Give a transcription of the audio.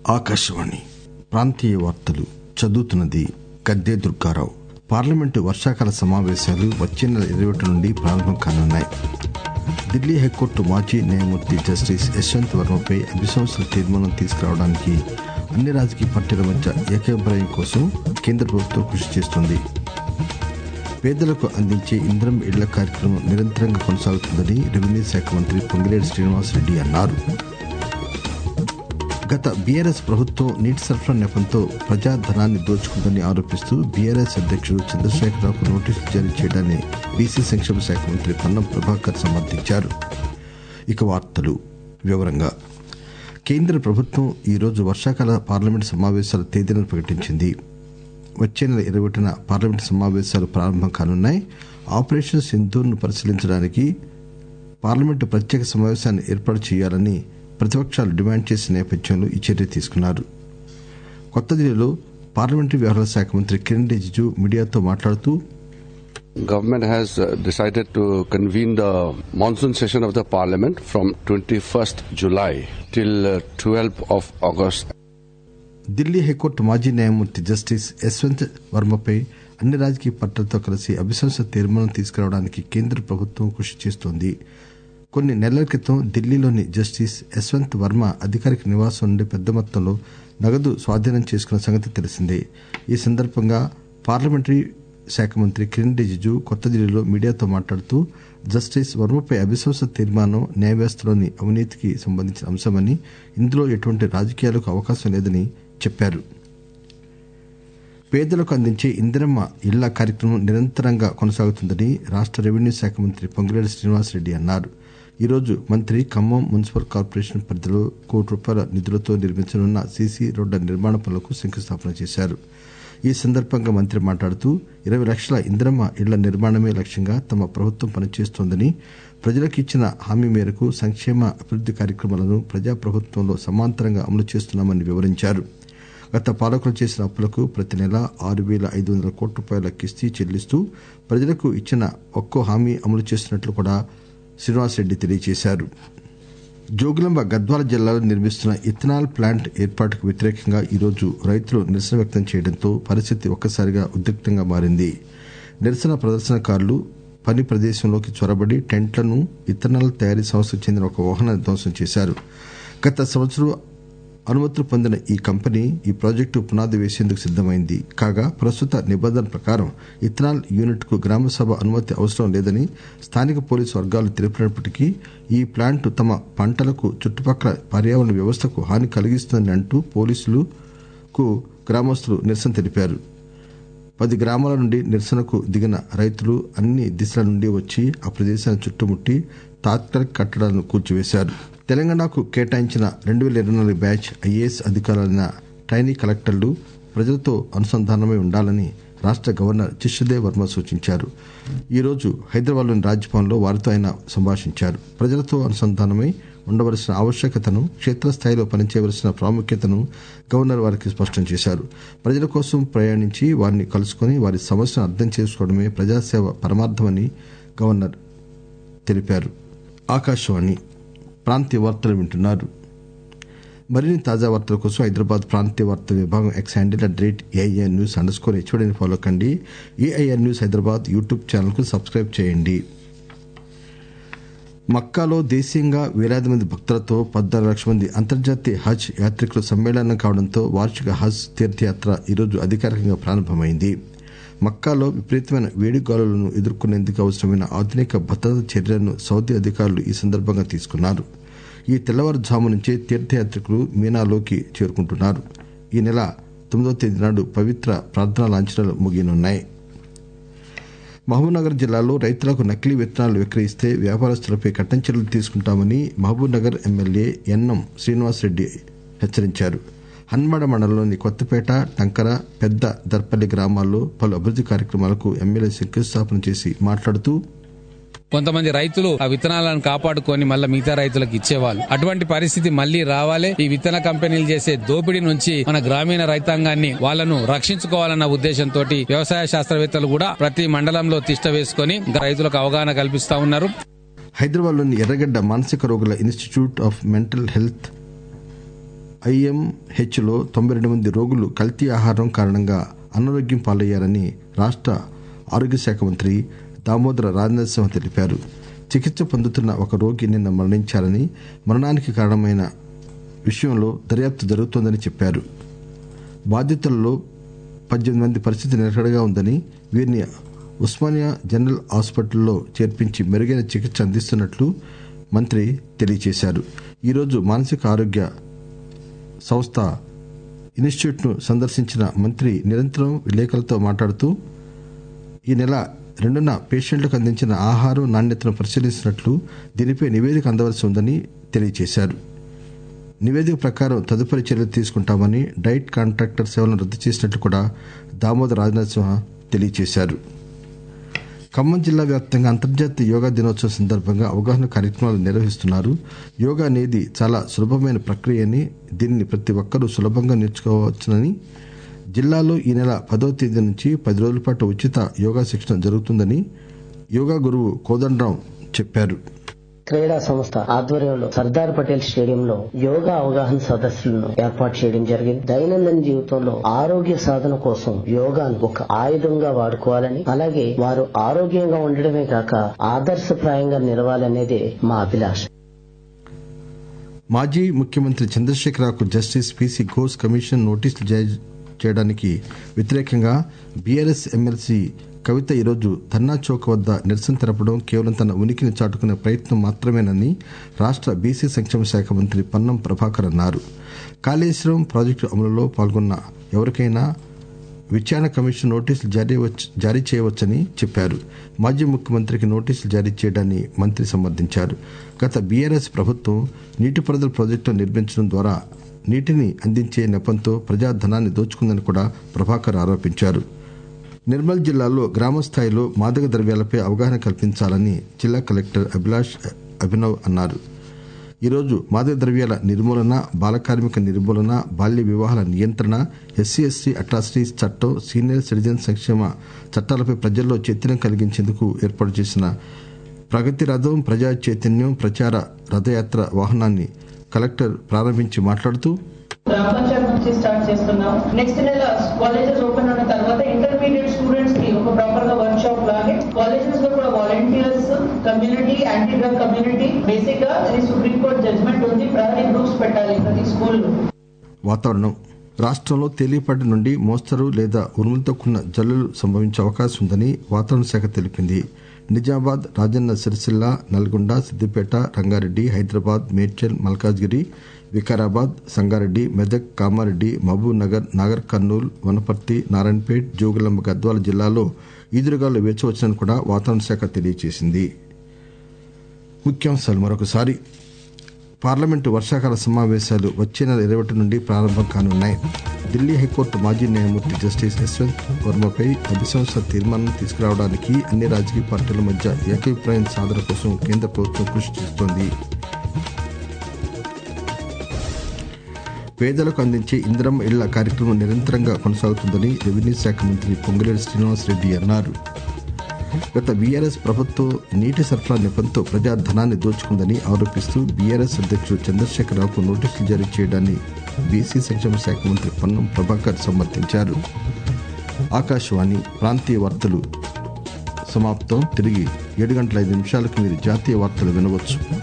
ఆకాశవాణి ప్రాంతీయ వార్తలు చదువుతున్నది గద్దే దుర్గారావు పార్లమెంటు వర్షాకాల సమావేశాలు వచ్చే నెల ఇరవై ఒకటి నుండి ప్రారంభం కానున్నాయి ఢిల్లీ హైకోర్టు మాజీ న్యాయమూర్తి జస్టిస్ యశ్వంత్ వర్మపై అభిశంసన తీర్మానం తీసుకురావడానికి అన్ని రాజకీయ పార్టీల మధ్య ఏకాభిప్రాయం కోసం కేంద్ర ప్రభుత్వం కృషి చేస్తోంది పేదలకు అందించే ఇంద్రం ఇళ్ల కార్యక్రమం నిరంతరంగా కొనసాగుతుందని రెవెన్యూ శాఖ మంత్రి పొంగిరెడ్డి శ్రీనివాసరెడ్డి అన్నారు గత బీఆర్ఎస్ ప్రభుత్వం నీటి సరఫరా నెపంతో ప్రజాధనాన్ని దోచుకుందని ఆరోపిస్తూ బీఆర్ఎస్ అధ్యక్షుడు చంద్రశేఖరరావుకు నోటీసులు జారీ చేయడాన్ని బీసీ సంక్షేమ శాఖ మంత్రి పొన్నం ప్రభాకర్ సమర్థించారు ఇక వార్తలు వివరంగా కేంద్ర ప్రభుత్వం ఈరోజు వర్షాకాల పార్లమెంటు సమావేశాల తేదీలను ప్రకటించింది వచ్చే నెల ఇరవై ఒకటిన పార్లమెంటు సమావేశాలు ప్రారంభం కానున్నాయి ఆపరేషన్ సింధూర్ను పరిశీలించడానికి పార్లమెంటు ప్రత్యేక సమావేశాన్ని ఏర్పాటు చేయాలని ప్రతిపక్షాలు డిమాండ్ చేసిన నేపథ్యంలో ఈ చర్య తీసుకున్నారు కొత్త ఢిల్లీలో పార్లమెంటరీ వ్యవహారాల శాఖ మంత్రి కిరణ్ రిజిజు మీడియాతో మాట్లాడుతూ Government has uh, decided to convene the monsoon session of the parliament from 21st July till uh, 12th of August. Delhi high court మాజీ న్యాయమూర్తి జస్టిస్ యశ్వంత్ వర్మపై అన్ని రాజకీయ పార్టీలతో కలిసి అభిశంస తీర్మానం తీసుకురావడానికి కేంద్ర ప్రభుత్వం కృషి చేస్తోంది కొన్ని నెలల క్రితం ఢిల్లీలోని జస్టిస్ యశ్వంత్ వర్మ అధికారిక నివాసం నుండి పెద్ద మొత్తంలో నగదు స్వాధీనం చేసుకున్న సంగతి తెలిసిందే ఈ సందర్భంగా పార్లమెంటరీ శాఖ మంత్రి కిరణ్ రిజిజు కొత్త ఢిల్లీలో మీడియాతో మాట్లాడుతూ జస్టిస్ వర్మపై అవిశ్వాస తీర్మానం న్యాయ వ్యవస్థలోని అవినీతికి సంబంధించిన అంశమని ఇందులో ఎటువంటి రాజకీయాలకు అవకాశం లేదని చెప్పారు పేదలకు అందించే ఇందిరమ్మ ఇళ్ల కార్యక్రమం నిరంతరంగా కొనసాగుతుందని రాష్ట రెవెన్యూ శాఖ మంత్రి పొంగిరెడ్డి శ్రీనివాసరెడ్డి అన్నారు ఈరోజు మంత్రి ఖమ్మం మున్సిపల్ కార్పొరేషన్ పరిధిలో కోటి రూపాయల నిధులతో నిర్మించనున్న సీసీ రోడ్ల నిర్మాణ పనులకు శంకుస్థాపన చేశారు ఈ సందర్భంగా మంత్రి మాట్లాడుతూ ఇరవై లక్షల ఇందిరమ్మ ఇళ్ల నిర్మాణమే లక్ష్యంగా తమ ప్రభుత్వం పనిచేస్తోందని ప్రజలకు ఇచ్చిన హామీ మేరకు సంక్షేమ అభివృద్ది కార్యక్రమాలను ప్రజాప్రభుత్వంలో సమాంతరంగా అమలు చేస్తున్నామని వివరించారు గత పాలకులు చేసిన అప్పులకు ప్రతి నెల ఆరు పేల ఐదు వందల కోట్ల రూపాయల కిస్తీ చెల్లిస్తూ ప్రజలకు ఇచ్చిన ఒక్కో హామీ అమలు చేస్తున్నట్లు కూడా శ్రీనివాసరెడ్డి తెలియజేశారు జోగులాంబ గద్వాల జిల్లాలో నిర్మిస్తున్న ఇథనాల్ ప్లాంట్ ఏర్పాటుకు వ్యతిరేకంగా ఈరోజు రైతులు నిరసన వ్యక్తం చేయడంతో పరిస్థితి ఒక్కసారిగా ఉద్రిక్తంగా మారింది నిరసన ప్రదర్శనకారులు పని ప్రదేశంలోకి చొరబడి టెంట్లను ఇథనాల్ తయారీ సంస్థకు చెందిన ఒక వాహనాన్ని ధ్వంసం చేశారు గత సంవత్సరం అనుమతులు పొందిన ఈ కంపెనీ ఈ ప్రాజెక్టు పునాది వేసేందుకు సిద్దమైంది కాగా ప్రస్తుత నిబంధన ప్రకారం ఇథనాల్ యూనిట్ కు గ్రామసభ అనుమతి అవసరం లేదని స్థానిక పోలీసు వర్గాలు తెలిపినప్పటికీ ఈ ప్లాంట్ తమ పంటలకు చుట్టుపక్కల పర్యావరణ వ్యవస్థకు హాని కలిగిస్తుందని అంటూ పోలీసులకు గ్రామస్తులు నిరసన తెలిపారు పది గ్రామాల నుండి నిరసనకు దిగిన రైతులు అన్ని దిశల నుండి వచ్చి ఆ ప్రదేశాన్ని చుట్టుముట్టి తాత్కాలిక కట్టడాలను కూల్చివేశారు తెలంగాణకు కేటాయించిన రెండు పేల ఇరవై నాలుగు బ్యాచ్ ఐఏఎస్ అధికారులైన ట్రైనీ కలెక్టర్లు ప్రజలతో అనుసంధానమై ఉండాలని రాష్ట గవర్నర్ జిష్ణుదేవ్ వర్మ సూచించారు ఈరోజు హైదరాబాద్లోని రాజ్భవన్లో వారితో ఆయన సంభాషించారు ప్రజలతో అనుసంధానమై ఉండవలసిన ఆవశ్యకతను క్షేత్రస్థాయిలో పనిచేయవలసిన ప్రాముఖ్యతను గవర్నర్ వారికి స్పష్టం చేశారు ప్రజల కోసం ప్రయాణించి వారిని కలుసుకుని వారి సమస్యను అర్థం చేసుకోవడమే ప్రజాసేవ పరమార్థమని గవర్నర్ తెలిపారు ఆకాశవాణి ప్రాంతీయ వార్తలు వింటున్నారు మరిన్ని తాజా వార్తల కోసం హైదరాబాద్ ప్రాంతీయ వార్తా విభాగం X handle at rate AIR news under score హెచ్ఓడిని ఫాలో కండి AIR news Hyderabad YouTube channel కు సబ్స్క్రైబ్ చేయండి మక్కాలో దేశీయంగా వేలాది మంది భక్తులతో పద్నాలుగు లక్షల మంది అంతర్జాతీయ హజ్ యాత్రికులు సమ్మేళనం కావడంతో వార్షిక హజ్ తీర్థయాత్ర ఈరోజు అధికారికంగా ప్రారంభమైంది మక్కాలో విపరీతమైన వేడిగాలులను ఎదుర్కొనేందుకు అవసరమైన ఆధునిక భద్రతా చర్యలను సౌదీ అధికారులు ఈ సందర్భంగా తీసుకున్నారు ఈ తెల్లవారుజాము నుంచే తీర్థయాత్రికులు మీనాలోకి చేరుకుంటున్నారు ఈ నెల తొమ్మిదవ తేదీ నాడు పవిత్ర ప్రార్థనా లాంఛనాలు ముగియనున్నాయి మహబూబ్నగర్ జిల్లాలో రైతులకు నకిలీ విత్తనాలు విక్రయిస్తే వ్యాపారస్తులపై కఠిన చర్యలు తీసుకుంటామని మహబూబ్నగర్ ఎమ్మెల్యే ఎన్ఎం శ్రీనివాసరెడ్డి హెచ్చరించారు హన్మడ మండలంలోని కొత్తపేట టంకర పెద్ద దర్పల్లి గ్రామాల్లో పలు అభివృద్ది కార్యక్రమాలకు ఎమ్మెల్యే శంకుస్థాపన చేసి మాట్లాడుతూ కొంతమంది రైతులు ఆ విత్తనాలను కాపాడుకొని మళ్ళీ మిగతా రైతులకు ఇచ్చేవాళ్ళు అటువంటి పరిస్థితి మళ్లీ రావాలి ఈ విత్తన కంపెనీలు చేసే దోపిడీ నుంచి మన గ్రామీణ రైతాంగాన్ని వాళ్ళను రక్షించుకోవాలన్న ఉద్దేశంతో వ్యవసాయ శాస్త్రవేత్తలు కూడా ప్రతి మండలంలో తిష్ట వేసుకొని రైతులకు అవగాహన కల్పిస్తా ఉన్నారు హైదరాబాద్లోని ఎర్రగడ్డ మానసిక రోగుల ఇన్స్టిట్యూట్ ఆఫ్ మెంటల్ హెల్త్ ఐఎంహెచ్లో తొంభై రెండు మంది రోగులు కల్తీ ఆహారం కారణంగా అనారోగ్యం పాలయ్యారని రాష్ట ఆరోగ్య శాఖ మంత్రి దామోదర రాజనరసింహ తెలిపారు చికిత్స పొందుతున్న ఒక రోగి నిన్న మరణించారని మరణానికి కారణమైన విషయంలో దర్యాప్తు జరుగుతోందని చెప్పారు బాధితులలో పద్దెనిమిది మంది పరిస్థితి నిలకడగా ఉందని వీరిని ఉస్మానియా జనరల్ హాస్పిటల్లో చేర్పించి మెరుగైన చికిత్స అందిస్తున్నట్లు మంత్రి తెలియజేశారు ఈరోజు మానసిక ఆరోగ్య సంస్థ ఇన్స్టిట్యూట్ను సందర్శించిన మంత్రి నిరంతరం విలేకరులతో మాట్లాడుతూ ఈ నెల రెండున పేషెంట్లకు అందించిన ఆహారం నాణ్యతను పరిశీలిస్తున్నట్లు దీనిపై నివేదిక అందవలసి ఉందని తెలియజేశారు నివేదిక ప్రకారం తదుపరి చర్యలు తీసుకుంటామని డైట్ కాంట్రాక్టర్ సేవలను రద్దు చేసినట్లు కూడా దామోదర్ రాజనరసింహ తెలియజేశారు ఖమ్మం జిల్లా వ్యాప్తంగా అంతర్జాతీయ యోగా దినోత్సవం సందర్భంగా అవగాహన కార్యక్రమాలు నిర్వహిస్తున్నారు యోగా అనేది చాలా సులభమైన ప్రక్రియ అని దీనిని ప్రతి ఒక్కరూ సులభంగా నేర్చుకోవచ్చునని జిల్లాలో ఈ నెల పదవ తేదీ నుంచి పది రోజుల పాటు ఉచిత యోగా శిక్షణ జరుగుతుందని యోగా గురువు కోదండరాం చెప్పారు క్రీడా సంస్థ ఆధ్వర్యంలో సర్దార్ పటేల్ స్టేడియంలో యోగా అవగాహన సదస్సులను ఏర్పాటు చేయడం జరిగింది దైనందిన జీవితంలో ఆరోగ్య సాధన కోసం యోగాను ఒక ఆయుధంగా వాడుకోవాలని అలాగే వారు ఆరోగ్యంగా ఉండడమే కాక ఆదర్శప్రాయంగా నిలవాలనేదే మా అభిలాష మాజీ ముఖ్యమంత్రి చంద్రశేఖరరావుకు జస్టిస్ పీసీ ఘోష్ కమిషన్ నోటీసులు జారీ చేయడానికి వ్యతిరేకంగా బీఆర్ఎస్ ఎమ్మెల్సీ కవిత ఈరోజు ధర్నా చౌక్ వద్ద నిరసన తెలపడం కేవలం తన ఉనికిని చాటుకునే ప్రయత్నం మాత్రమేనని రాష్ట బీసీ సంక్షేమ శాఖ మంత్రి పన్నం ప్రభాకర్ అన్నారు కాళేశ్వరం ప్రాజెక్టు అమలులో పాల్గొన్న ఎవరికైనా విచారణ కమిషన్ నోటీసులు జారీ వచ్చ- జారీ చేయవచ్చని చెప్పారు మాజీ ముఖ్యమంత్రికి నోటీసులు జారీ చేయడాన్ని మంత్రి సమర్థించారు గత బీఆర్ఎస్ ప్రభుత్వం నీటిపారుదల ప్రాజెక్టులు నిర్మించడం ద్వారా నీటిని అందించే నెపంతో ప్రజాధనాన్ని దోచుకుందని కూడా ప్రభాకర్ ఆరోపించారు నిర్మల్ జిల్లాలో గ్రామ స్థాయిలో మాదక ద్రవ్యాలపై అవగాహన కల్పించాలని జిల్లా కలెక్టర్ అభిలాష్ అభినవ్ అన్నారు ఈరోజు మాదక ద్రవ్యాల నిర్మూలన బాల కార్మిక నిర్మూలన బాల్య వివాహాల నియంత్రణ ఎస్సీ ఎస్టీ అట్రాసిటీస్ చట్టం సీనియర్ సిటిజన్ సంక్షేమ చట్టాలపై ప్రజల్లో చైతన్యం కలిగించేందుకు ఏర్పాటు చేసిన ప్రగతి రథం ప్రజా చైతన్యం ప్రచార రథయాత్ర వాహనాన్ని కలెక్టర్ ప్రారంభించి మాట్లాడుతూ గ్రామ పంచాయత్ నుంచి స్టార్ట్ చేస్తున్నాం నెక్స్ట్ నెల కాలేజెస్ ఓపెన్ అయిన తర్వాత ఇంటర్మీడియట్ స్టూడెంట్స్ కి ఒక ప్రాపర్ గా వర్క్ షాప్ లాగే కాలేజెస్ లో కూడా volunteers community anti drug community basic గా ఇది సుప్రీం కోర్ట్ జడ్జ్మెంట్ ఉంది ప్రహరీ గ్రూప్స్ పెట్టాలి ప్రతి స్కూల్లో వాతావరణం రాష్ట్రంలో తేలిపాటి నుండి మోస్తరు లేదా ఉరుములతో కూడిన జల్లులు సంభవించే అవకాశం ఉందని వాతావరణ శాఖ తెలిపింది నిజామాబాద్ రాజన్న సిరిసిల్ల నల్గొండ సిద్దిపేట రంగారెడ్డి హైదరాబాద్ మేడ్చల్ మల్కాజ్గిరి వికారాబాద్ సంగారెడ్డి మెదక్ కామారెడ్డి మహబూబ్ నగర్ నాగర్ కర్నూల్ వనపర్తి నారాయణపేట్ జోగులాంబ గద్వాల జిల్లాలో ఈదురుగాలు వేచవచ్చని కూడా వాతావరణ శాఖ తెలియజేసింది ముఖ్యాంశాలు మరొకసారి పార్లమెంటు వర్షాకాల సమావేశాలు వచ్చే నెల ఇరవై ఒకటి నుండి ప్రారంభం కానున్నాయి ఢిల్లీ హైకోర్టు మాజీ న్యాయమూర్తి జస్టిస్ యశ్వంత్ వర్మపై అభిశంస తీర్మానం తీసుకురావడానికి అన్ని రాజకీయ పార్టీల మధ్య ఏకాభిప్రాయం సాధన కోసం కేంద్ర ప్రభుత్వం కృషి చేస్తోంది పేదలకు అందించే ఇందిరమ్మ ఇళ్ల కార్యక్రమం నిరంతరంగా కొనసాగుతుందని రెవెన్యూ శాఖ మంత్రి పొంగులేటి శ్రీనివాసరెడ్డి అన్నారు గత బీఆర్ఎస్ ప్రభుత్వం నీటి సరఫరా నెపంతో ప్రజా ధనాన్ని దోచుకుందని ఆరోపిస్తూ బీఆర్ఎస్ అధ్యక్షుడు చంద్రశేఖరరావుకు నోటీసులు జారీ చేయడాన్ని బీసీ సంక్షేమ శాఖ మంత్రి పొన్నం ప్రభాకర్ సమర్థించారు ఆకాశవాణి ప్రాంతీయ వార్తలు సమాప్తం తిరిగి ఏడు గంటల ఐదు నిమిషాలకు మీరు జాతీయ వార్తలు వినవచ్చు